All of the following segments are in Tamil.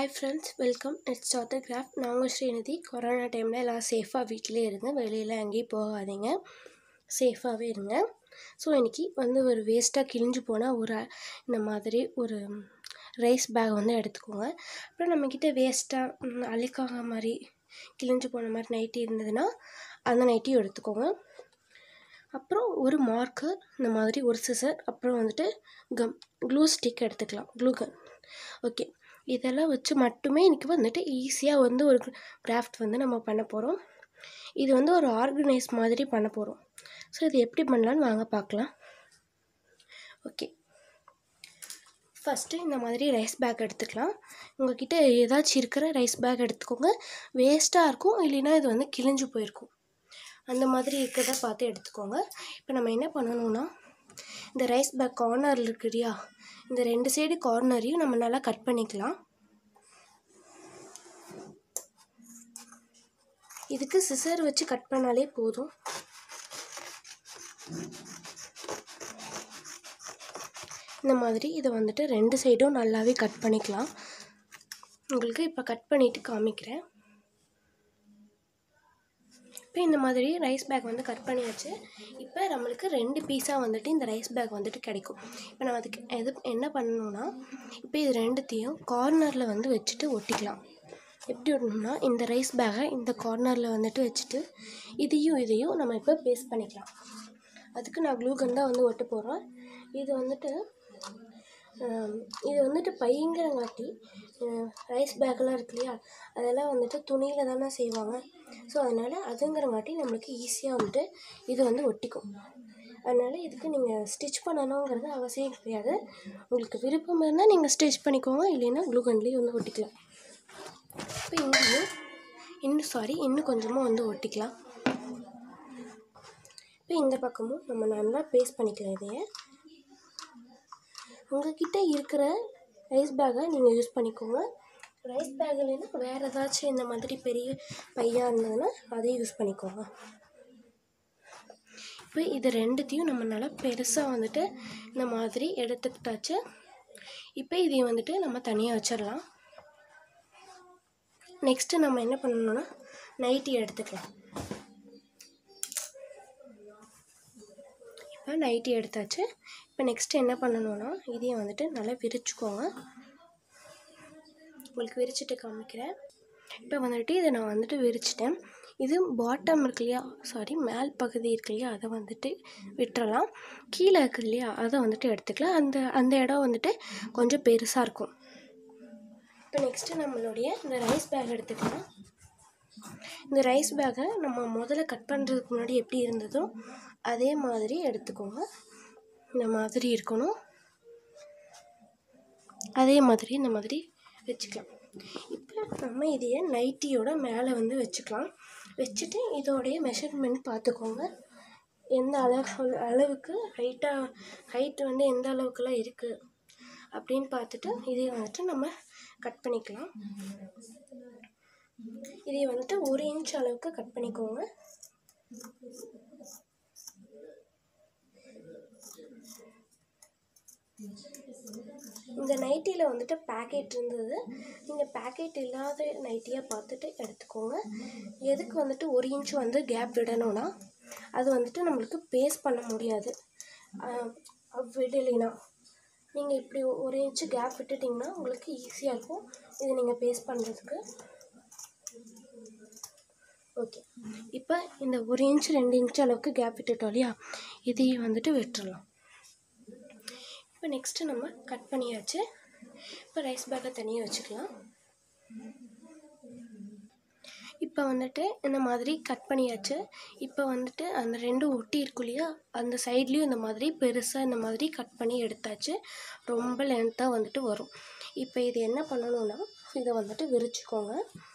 hi friends welcome it's Saathar craft நான் உங்கள் ஸ்ரீநிதி கொரோனா டைமில் எல்லாம் சேஃபாக வீட்டிலே இருங்க வெளியில் எங்கேயும் போகாதீங்க சேஃபாகவே இருங்க ஸோ இன்றைக்கி வந்து ஒரு வேஸ்ட்டாக கிழிஞ்சு போன ஒரு இந்த மாதிரி ஒரு ரைஸ் பேக் வந்து எடுத்துக்கோங்க அப்புறம் நம்மக்கிட்ட வேஸ்ட்டாக அழுக்காக மாதிரி கிழிஞ்சு போன மாதிரி நைட்டி இருந்ததுன்னா அந்த நைட்டியும் எடுத்துக்கோங்க அப்புறம் ஒரு மார்க்கர் இந்த மாதிரி ஒரு சிசர் அப்புறம் வந்துட்டு கம் க்ளூ ஸ்டிக் எடுத்துக்கலாம் க்ளூ கன் ஓகே இதெல்லாம் வச்சு மட்டுமே இன்றைக்கி வந்துட்டு ஈஸியாக வந்து ஒரு கிராஃப்ட் வந்து நம்ம பண்ண போகிறோம் இது வந்து ஒரு ஆர்கனைஸ் மாதிரி பண்ண போகிறோம் ஸோ இது எப்படி பண்ணலான்னு வாங்க பார்க்கலாம் ஓகே ஃபஸ்ட்டு இந்த மாதிரி ரைஸ் பேக் எடுத்துக்கலாம் உங்கள்கிட்ட ஏதாச்சும் இருக்கிற ரைஸ் பேக் எடுத்துக்கோங்க வேஸ்ட்டாக இருக்கும் இல்லைன்னா இது வந்து கிழிஞ்சு போயிருக்கும் அந்த மாதிரி இருக்கிறத பார்த்து எடுத்துக்கோங்க இப்போ நம்ம என்ன பண்ணணும்னா இந்த ரைஸ் பேக் கார்னரில் இருக்கு இல்லையா இந்த ரெண்டு சைடு கார்னரையும் நம்ம நல்லா கட் பண்ணிக்கலாம் இதுக்கு சிசர் வச்சு கட் பண்ணாலே போதும் இந்த மாதிரி இதை வந்துட்டு ரெண்டு சைடும் நல்லாவே கட் பண்ணிக்கலாம் உங்களுக்கு இப்போ கட் பண்ணிவிட்டு காமிக்கிறேன் இப்போ இந்த மாதிரி ரைஸ் பேக் வந்து கட் பண்ணியாச்சு இப்போ நம்மளுக்கு ரெண்டு பீஸாக வந்துட்டு இந்த ரைஸ் பேக் வந்துட்டு கிடைக்கும் இப்போ நம்ம அதுக்கு எது என்ன பண்ணணும்னா இப்போ இது ரெண்டுத்தையும் கார்னரில் வந்து வச்சுட்டு ஒட்டிக்கலாம் எப்படி ஒட்டணும்னா இந்த ரைஸ் பேக்கை இந்த கார்னரில் வந்துட்டு வச்சுட்டு இதையும் இதையும் நம்ம இப்போ பேஸ்ட் பண்ணிக்கலாம் அதுக்கு நான் க்ளூகன் தான் வந்து ஒட்ட போகிறேன் இது வந்துட்டு இது வந்துட்டு பையங்கிறங்காட்டி ரைஸ் பேக்கெல்லாம் இருக்கு இல்லையா அதெல்லாம் வந்துட்டு துணியில் தானே செய்வாங்க ஸோ அதனால் அதுங்கிறங்காட்டி நம்மளுக்கு ஈஸியாக வந்துட்டு இது வந்து ஒட்டிக்கும் அதனால் இதுக்கு நீங்கள் ஸ்டிச் பண்ணணுங்கிறது அவசியம் கிடையாது உங்களுக்கு விருப்பம் இருந்தால் நீங்கள் ஸ்டிச் பண்ணிக்கோங்க இல்லைன்னா க்ளூகன்லேயே வந்து ஒட்டிக்கலாம் இப்போ இங்கேயும் இன்னும் சாரி இன்னும் கொஞ்சமாக வந்து ஒட்டிக்கலாம் இப்போ இந்த பக்கமும் நம்ம நல்லா பேஸ்ட் பண்ணிக்கலாம் இதையே உங்ககிட்ட இருக்கிற ரைஸ் பேக்கை நீங்கள் யூஸ் பண்ணிக்கோங்க ரைஸ் பேக் இல்லைன்னா வேறு ஏதாச்சும் இந்த மாதிரி பெரிய பையாக இருந்ததுன்னா அதையும் யூஸ் பண்ணிக்கோங்க இப்போ இது ரெண்டுத்தையும் நம்ம நல்லா பெருசாக வந்துட்டு இந்த மாதிரி எடுத்துக்கிட்டாச்சு இப்போ இதையும் வந்துட்டு நம்ம தனியாக வச்சிடலாம் நெக்ஸ்ட்டு நம்ம என்ன பண்ணணும்னா நைட்டி எடுத்துக்கலாம் இப்போ நைட்டி எடுத்தாச்சு இப்போ நெக்ஸ்ட்டு என்ன பண்ணணும்னா இதையும் வந்துட்டு நல்லா விரிச்சுக்கோங்க உங்களுக்கு விரிச்சிட்டு காமிக்கிறேன் இப்போ வந்துட்டு இதை நான் வந்துட்டு விரிச்சிட்டேன் இது பாட்டம் இருக்கு இல்லையா சாரி மேல் பகுதி இருக்கு இல்லையா அதை வந்துட்டு விட்டுறலாம் கீழே இருக்கு இல்லையா அதை வந்துட்டு எடுத்துக்கலாம் அந்த அந்த இடம் வந்துட்டு கொஞ்சம் பெருசாக இருக்கும் இப்போ நெக்ஸ்ட்டு நம்மளுடைய இந்த ரைஸ் பேக் எடுத்துக்கலாம் இந்த ரைஸ் பேக்கை நம்ம முதல்ல கட் பண்ணுறதுக்கு முன்னாடி எப்படி இருந்ததோ அதே மாதிரி எடுத்துக்கோங்க இந்த மாதிரி இருக்கணும் அதே மாதிரி இந்த மாதிரி வச்சுக்கலாம் இப்போ நம்ம இதையே நைட்டியோட மேலே வந்து வச்சுக்கலாம் வச்சுட்டு இதோடைய மெஷர்மெண்ட் பார்த்துக்கோங்க எந்த அளவு அளவுக்கு ஹைட்டாக ஹைட்டு வந்து எந்த அளவுக்குலாம் இருக்குது அப்படின்னு பார்த்துட்டு இதை வந்துட்டு நம்ம கட் பண்ணிக்கலாம் இதை வந்துட்டு ஒரு இன்ச் அளவுக்கு கட் பண்ணிக்கோங்க இந்த நைட்டியில் வந்துட்டு பேக்கெட் இருந்தது நீங்கள் பேக்கெட் இல்லாத நைட்டியாக பார்த்துட்டு எடுத்துக்கோங்க எதுக்கு வந்துட்டு ஒரு இன்ச் வந்து கேப் விடணும்னா அது வந்துட்டு நம்மளுக்கு பேஸ் பண்ண முடியாது விடலைன்னா நீங்கள் இப்படி ஒரு இன்ச்சு கேப் விட்டுட்டிங்கன்னா உங்களுக்கு ஈஸியாக இருக்கும் இது நீங்கள் பேஸ் பண்ணுறதுக்கு ஓகே இப்போ இந்த ஒரு இன்ச் ரெண்டு இன்ச் அளவுக்கு கேப் விட்டுட்டோம் இல்லையா இதையும் வந்துட்டு விட்டுறலாம் இப்போ நெக்ஸ்ட்டு நம்ம கட் பண்ணியாச்சு இப்போ ரைஸ் பேக்கை தனியாக வச்சுக்கலாம் இப்போ வந்துட்டு இந்த மாதிரி கட் பண்ணியாச்சு இப்போ வந்துட்டு அந்த ரெண்டும் ஒட்டி இருக்கும் இல்லையா அந்த சைட்லேயும் இந்த மாதிரி பெருசாக இந்த மாதிரி கட் பண்ணி எடுத்தாச்சு ரொம்ப லென்த்தாக வந்துட்டு வரும் இப்போ இது என்ன பண்ணணும்னா இதை வந்துட்டு விரிச்சுக்கோங்க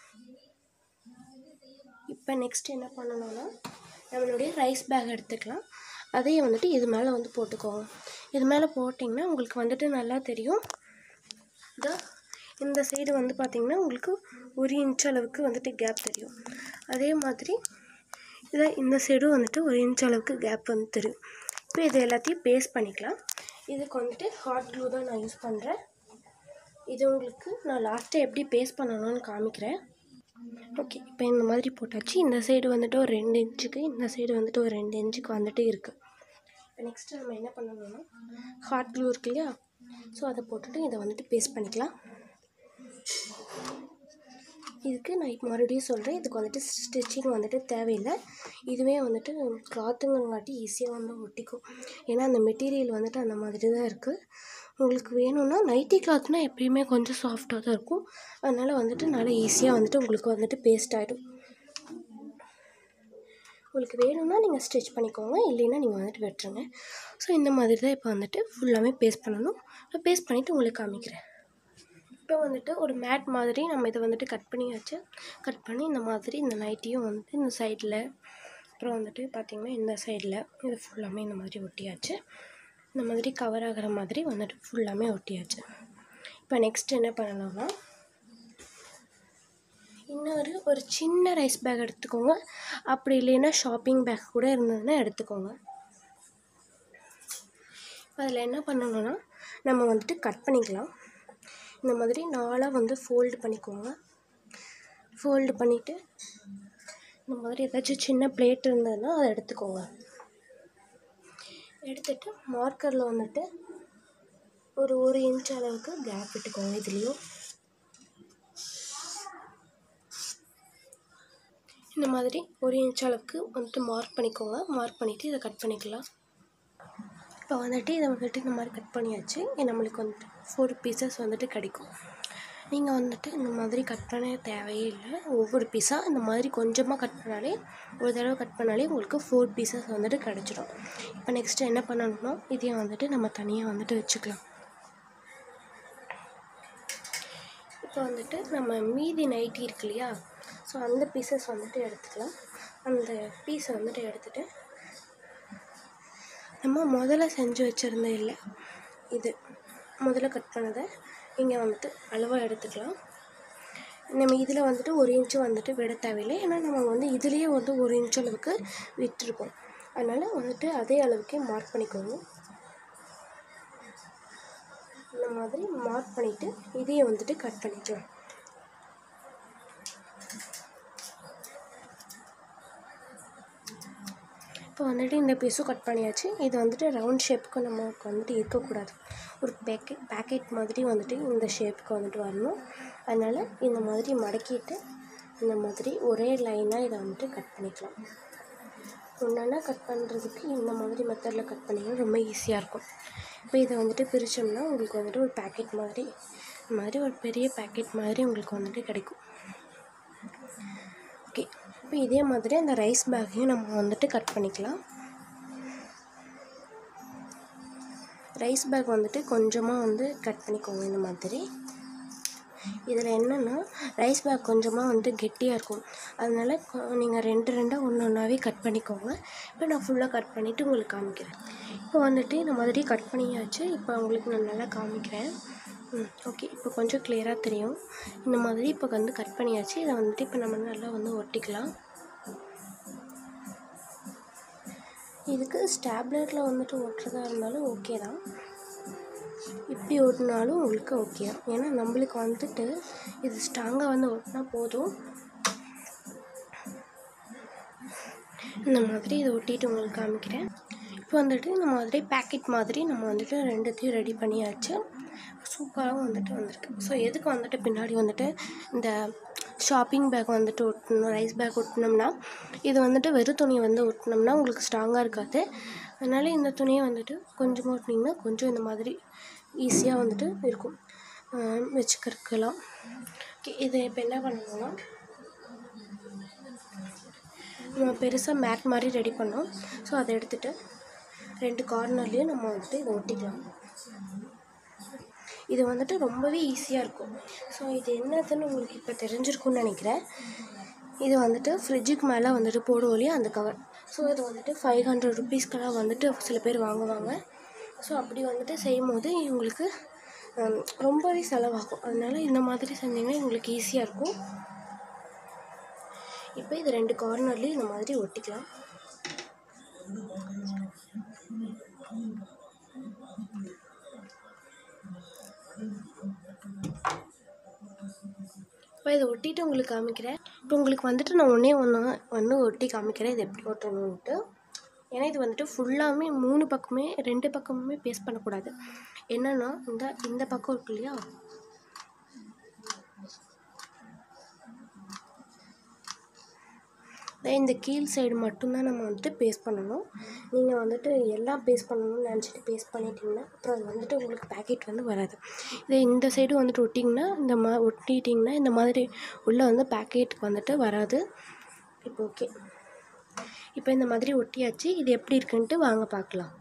இப்போ நெக்ஸ்ட் என்ன பண்ணணும்னா நம்மளுடைய ரைஸ் பேக் எடுத்துக்கலாம் அதையும் வந்துட்டு இது மேலே வந்து போட்டுக்கோங்க இது மேலே போட்டிங்கன்னா உங்களுக்கு வந்துட்டு நல்லா தெரியும் இதோ இந்த சைடு வந்து பார்த்திங்கன்னா உங்களுக்கு ஒரு இன்ச் அளவுக்கு வந்துட்டு கேப் தெரியும் அதே மாதிரி இதை இந்த சைடும் வந்துட்டு ஒரு இன்ச் அளவுக்கு கேப் வந்து தெரியும் இப்போ இது எல்லாத்தையும் பேஸ்ட் பண்ணிக்கலாம் இதுக்கு வந்துட்டு ஹாட் க்ளூ தான் நான் யூஸ் பண்ணுறேன் இது உங்களுக்கு நான் லாஸ்ட்டாக எப்படி பேஸ்ட் பண்ணணும்னு காமிக்கிறேன் ஓகே இப்போ இந்த மாதிரி போட்டாச்சு இந்த சைடு வந்துட்டு ஒரு ரெண்டு இன்ச்சுக்கு இந்த சைடு வந்துட்டு ஒரு ரெண்டு இன்ச்சுக்கு வந்துட்டு இருக்குது இப்போ நெக்ஸ்ட்டு நம்ம என்ன பண்ணணும்னா ஹாட் க்ளூ இருக்கு இல்லையா ஸோ அதை போட்டுட்டு இதை வந்துட்டு பேஸ்ட் பண்ணிக்கலாம் இதுக்கு நான் இப்போ மறுபடியும் சொல்கிறேன் இதுக்கு வந்துட்டு ஸ்டிச்சிங் வந்துட்டு தேவையில்லை இதுவே வந்துட்டு கிளாத்துங்கிறங்காட்டி ஈஸியாக வந்து ஒட்டிக்கும் ஏன்னா அந்த மெட்டீரியல் வந்துட்டு அந்த மாதிரி தான் இருக்குது உங்களுக்கு வேணும்னா நைட்டி கிளாத்னால் எப்பயுமே கொஞ்சம் சாஃப்டாக தான் இருக்கும் அதனால் வந்துட்டு நல்லா ஈஸியாக வந்துட்டு உங்களுக்கு வந்துட்டு பேஸ்ட் ஆகிடும் உங்களுக்கு வேணும்னா நீங்கள் ஸ்டிச் பண்ணிக்கோங்க இல்லைன்னா நீங்கள் வந்துட்டு வெட்டுருங்க ஸோ இந்த மாதிரி தான் இப்போ வந்துட்டு ஃபுல்லாமே பேஸ்ட் பண்ணணும் இப்போ பேஸ்ட் பண்ணிவிட்டு உங்களுக்கு காமிக்கிறேன் இப்போ வந்துட்டு ஒரு மேட் மாதிரி நம்ம இதை வந்துட்டு கட் பண்ணியாச்சு கட் பண்ணி இந்த மாதிரி இந்த நைட்டியும் வந்துட்டு இந்த சைடில் அப்புறம் வந்துட்டு பார்த்திங்கன்னா இந்த சைடில் இது ஃபுல்லாமே இந்த மாதிரி ஒட்டியாச்சு இந்த மாதிரி கவர் ஆகிற மாதிரி வந்துட்டு ஃபுல்லாமே ஒட்டியாச்சு இப்போ நெக்ஸ்ட் என்ன பண்ணலாம்னா இன்னொரு ஒரு சின்ன ரைஸ் பேக் எடுத்துக்கோங்க அப்படி இல்லைன்னா ஷாப்பிங் பேக் கூட இருந்ததுன்னா எடுத்துக்கோங்க அதில் என்ன பண்ணணும்னா நம்ம வந்துட்டு கட் பண்ணிக்கலாம் இந்த மாதிரி நாலாக வந்து ஃபோல்டு பண்ணிக்கோங்க ஃபோல்டு பண்ணிவிட்டு இந்த மாதிரி ஏதாச்சும் சின்ன பிளேட் இருந்ததுன்னா அதை எடுத்துக்கோங்க எடுத்துட்டு மார்க்கரில் வந்துட்டு ஒரு ஒரு இன்ச் அளவுக்கு கேப் விட்டுக்கோங்க இதுலேயும் இந்த மாதிரி ஒரு இன்ச் அளவுக்கு வந்துட்டு மார்க் பண்ணிக்கோங்க மார்க் பண்ணிவிட்டு இதை கட் பண்ணிக்கலாம் இப்போ வந்துட்டு இதை வந்துட்டு இந்த மாதிரி கட் பண்ணியாச்சு நம்மளுக்கு வந்துட்டு ஃபோர் பீசஸ் வந்துட்டு கிடைக்கும் நீங்கள் வந்துட்டு இந்த மாதிரி கட் பண்ண தேவையே இல்லை ஒவ்வொரு பீஸாக இந்த மாதிரி கொஞ்சமாக கட் பண்ணாலே ஒரு தடவை கட் பண்ணாலே உங்களுக்கு ஃபோர் பீசஸ் வந்துட்டு கிடச்சிடும் இப்போ நெக்ஸ்ட்டு என்ன பண்ணணும்னா இதையும் வந்துட்டு நம்ம தனியாக வந்துட்டு வச்சுக்கலாம் இப்போ வந்துட்டு நம்ம மீதி நைட்டி இருக்கு இல்லையா ஸோ அந்த பீசஸ் வந்துட்டு எடுத்துக்கலாம் அந்த பீஸை வந்துட்டு எடுத்துகிட்டு நம்ம முதல்ல செஞ்சு வச்சுருந்த இல்லை இது முதல்ல கட் பண்ணதை இங்கே வந்துட்டு அளவாக எடுத்துக்கலாம் நம்ம இதில் வந்துட்டு ஒரு இன்ச்சு வந்துட்டு விட தேவையில்லை ஏன்னா நம்ம வந்து இதுலேயே வந்து ஒரு இன்ச் அளவுக்கு விட்டுருக்கோம் அதனால் வந்துட்டு அதே அளவுக்கே மார்க் பண்ணிக்கோங்க இந்த மாதிரி மார்க் பண்ணிவிட்டு இதையே வந்துட்டு கட் பண்ணிக்கலாம் இப்போ வந்துட்டு இந்த பீஸும் கட் பண்ணியாச்சு இது வந்துட்டு ரவுண்ட் ஷேப்புக்கு நமக்கு வந்துட்டு இருக்கக்கூடாது ஒரு பேக்கெட் பேக்கெட் மாதிரி வந்துட்டு இந்த ஷேப்புக்கு வந்துட்டு வரணும் அதனால் இந்த மாதிரி மடக்கிட்டு இந்த மாதிரி ஒரே லைனாக இதை வந்துட்டு கட் பண்ணிக்கலாம் ஒன்றா கட் பண்ணுறதுக்கு இந்த மாதிரி மெத்தடில் கட் பண்ணிங்கன்னா ரொம்ப ஈஸியாக இருக்கும் இப்போ இதை வந்துட்டு பிரித்தோம்னா உங்களுக்கு வந்துட்டு ஒரு பேக்கெட் மாதிரி இந்த மாதிரி ஒரு பெரிய பேக்கெட் மாதிரி உங்களுக்கு வந்துட்டு கிடைக்கும் ஓகே இப்போ இதே மாதிரி அந்த ரைஸ் பேக்கையும் நம்ம வந்துட்டு கட் பண்ணிக்கலாம் ரைஸ் பேக் வந்துட்டு கொஞ்சமாக வந்து கட் பண்ணிக்கோங்க இந்த மாதிரி இதில் என்னென்னா ரைஸ் பேக் கொஞ்சமாக வந்துட்டு கெட்டியாக இருக்கும் அதனால நீங்கள் ரெண்டு ரெண்டாக ஒன்று ஒன்றாவே கட் பண்ணிக்கோங்க இப்போ நான் ஃபுல்லாக கட் பண்ணிவிட்டு உங்களுக்கு காமிக்கிறேன் இப்போ வந்துட்டு இந்த மாதிரி கட் பண்ணியாச்சு இப்போ உங்களுக்கு நான் நல்லா காமிக்கிறேன் ம் ஓகே இப்போ கொஞ்சம் கிளியராக தெரியும் இந்த மாதிரி இப்போ வந்து கட் பண்ணியாச்சு இதை வந்துட்டு இப்போ நம்ம நல்லா வந்து ஒட்டிக்கலாம் இதுக்கு ஸ்டாப்லரில் வந்துட்டு ஒட்டுறதா இருந்தாலும் ஓகே தான் இப்படி ஓட்டினாலும் உங்களுக்கு ஓகே தான் ஏன்னா நம்மளுக்கு வந்துட்டு இது ஸ்ட்ராங்காக வந்து ஒட்டினா போதும் இந்த மாதிரி இதை ஒட்டிட்டு உங்களுக்கு காமிக்கிறேன் இப்போ வந்துட்டு இந்த மாதிரி பேக்கெட் மாதிரி நம்ம வந்துட்டு ரெண்டுத்தையும் ரெடி பண்ணியாச்சு சூப்பராகவும் வந்துட்டு வந்திருக்கு ஸோ எதுக்கு வந்துட்டு பின்னாடி வந்துட்டு இந்த ஷாப்பிங் பேக் வந்துட்டு ஒட்டணும் ரைஸ் பேக் ஒட்டினோம்னா இது வந்துட்டு வெறும் துணியை வந்து ஒட்டினோம்னா உங்களுக்கு ஸ்ட்ராங்காக இருக்காது அதனால் இந்த துணியை வந்துட்டு கொஞ்சமாக ஒட்டினீங்கன்னா கொஞ்சம் இந்த மாதிரி ஈஸியாக வந்துட்டு இருக்கும் வச்சுக்கிறதுக்கெல்லாம் ஓகே இதை இப்போ என்ன பண்ணணும்னா நம்ம பெருசாக மேட் மாதிரி ரெடி பண்ணோம் ஸோ அதை எடுத்துகிட்டு ரெண்டு கார்னர்லேயும் நம்ம வந்துட்டு இதை ஒட்டிக்கலாம் இது வந்துட்டு ரொம்பவே ஈஸியாக இருக்கும் ஸோ இது என்னதுன்னு உங்களுக்கு இப்போ தெரிஞ்சிருக்கும்னு நினைக்கிறேன் இது வந்துட்டு ஃப்ரிட்ஜுக்கு மேலே வந்துட்டு போடுவோம் இல்லையா அந்த கவர் ஸோ இது வந்துட்டு ஃபைவ் ஹண்ட்ரட் ருபீஸ்க்கெல்லாம் வந்துட்டு சில பேர் வாங்குவாங்க ஸோ அப்படி வந்துட்டு செய்யும் போது இவங்களுக்கு ஹம், ரொம்பவே செலவாகும் அதனால இந்த மாதிரி செஞ்சிங்கன்னா உங்களுக்கு ஈஸியாக இருக்கும் இப்போ இது ரெண்டு கார்னர்லேயும் இந்த மாதிரி ஒட்டிக்கலாம் இப்போ இதை ஒட்டிட்டு உங்களுக்கு காமிக்கிறேன் இப்போ உங்களுக்கு வந்துட்டு நான் ஒன்றே ஒன்று வந்து ஒட்டி காமிக்கிறேன் இது எப்படி ஒட்டணுன்ட்டு ஏன்னா இது வந்துட்டு ஃபுல்லாமே மூணு பக்கமே ரெண்டு பக்கமுமே பேஸ்ட் பண்ணக்கூடாது என்னென்னா இந்த இந்த பக்கம் இருக்கு இல்லையா இதே இந்த கீழ் சைடு மட்டும்தான் நம்ம வந்துட்டு பேஸ்ட் பண்ணணும் நீங்கள் வந்துட்டு எல்லாம் பேஸ்ட் பண்ணணும்னு நினச்சிட்டு பேஸ்ட் பண்ணிட்டீங்கன்னா அப்புறம் அது வந்துட்டு உங்களுக்கு பேக்கெட் வந்து வராது இதே இந்த சைடு வந்துட்டு ஒட்டிங்கன்னா இந்த மா ஒட்டிட்டிங்கன்னா இந்த மாதிரி உள்ளே வந்து பேக்கெட்டுக்கு வந்துட்டு வராது இப்போ ஓகே இப்போ இந்த மாதிரி ஒட்டியாச்சு இது எப்படி இருக்குன்ட்டு வாங்க பார்க்கலாம்